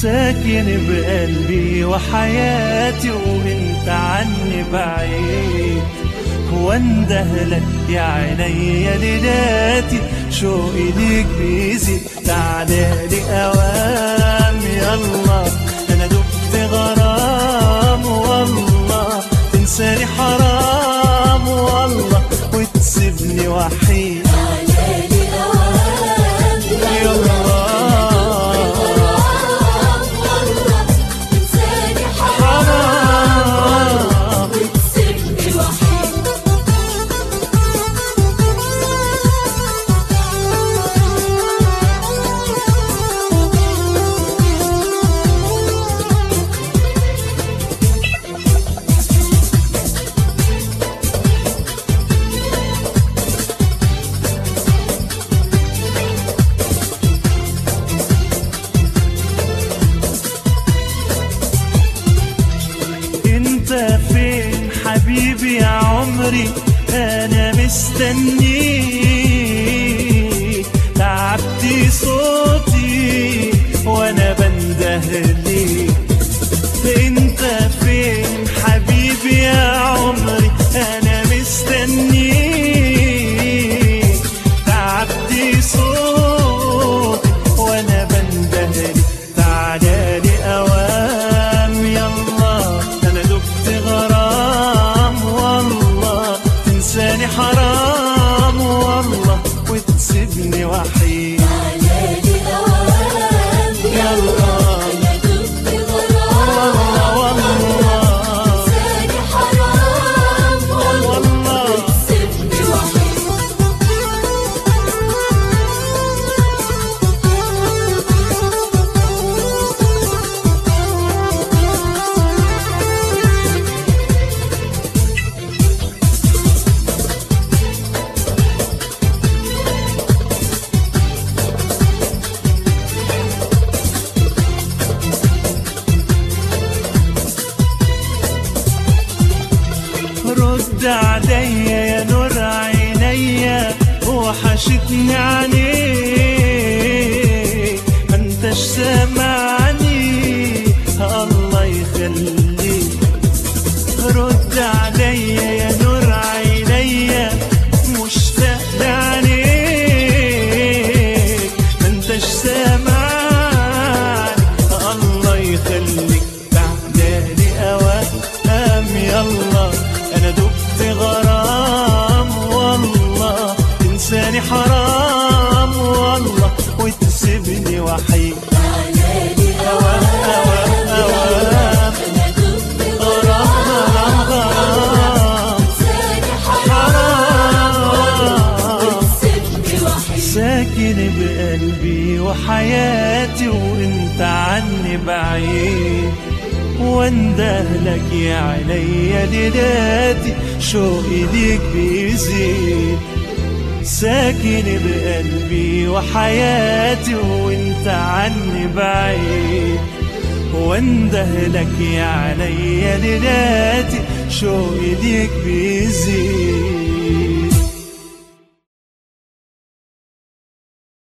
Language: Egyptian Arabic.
ساكن بقلبي وحياتي وانت عني بعيد واندهلك يا عيني ليلاتي شوقي ليك بيزيد تعالى لي اوام يلا انا دبت غرام والله تنساني حرام والله وتسيبني وحيد علالي أوام يلا والله تنساني حرام حرام وتسيبني وحيد انت فين حبيبي يا عمري انا مستنيك تعبت صوتي وانا بنده ليك انت فين حبيبي يا عمري انا مستنيك تعبت صوتي وانا بنده ليك تعالى لي اوام يلا انا دبت غرام والله تنساني حرام والله وتسيبني وحيد علالي أوام يلا أنا دبت غرام والله تنساني حرام والله والله وتسيبني وحيد رد عليا يا نور عينيا وحشتني عينيك ما انتش سامعني الله يخليك رد عليا يا نور عينيا مشتاق لعينيك ما انتش سامعني الله يخليك تعدالي اوام يلا انا دبت غرام والله تنساني حرام والله وتسيبني وحيد علالي اوام اوام اوام أنا دبت غرام غرام غرام تنساني حرام وتسيبني وحيد ساكن بقلبي وحياتي وانت عني بعيد واندهلك يا عينيا ليلاتي شوقي ليك بيزيد ساكن بقلبي وحياتي وانت عني بعيد واندهلك يا عينيا ليلاتي شوقي ليك بيزيد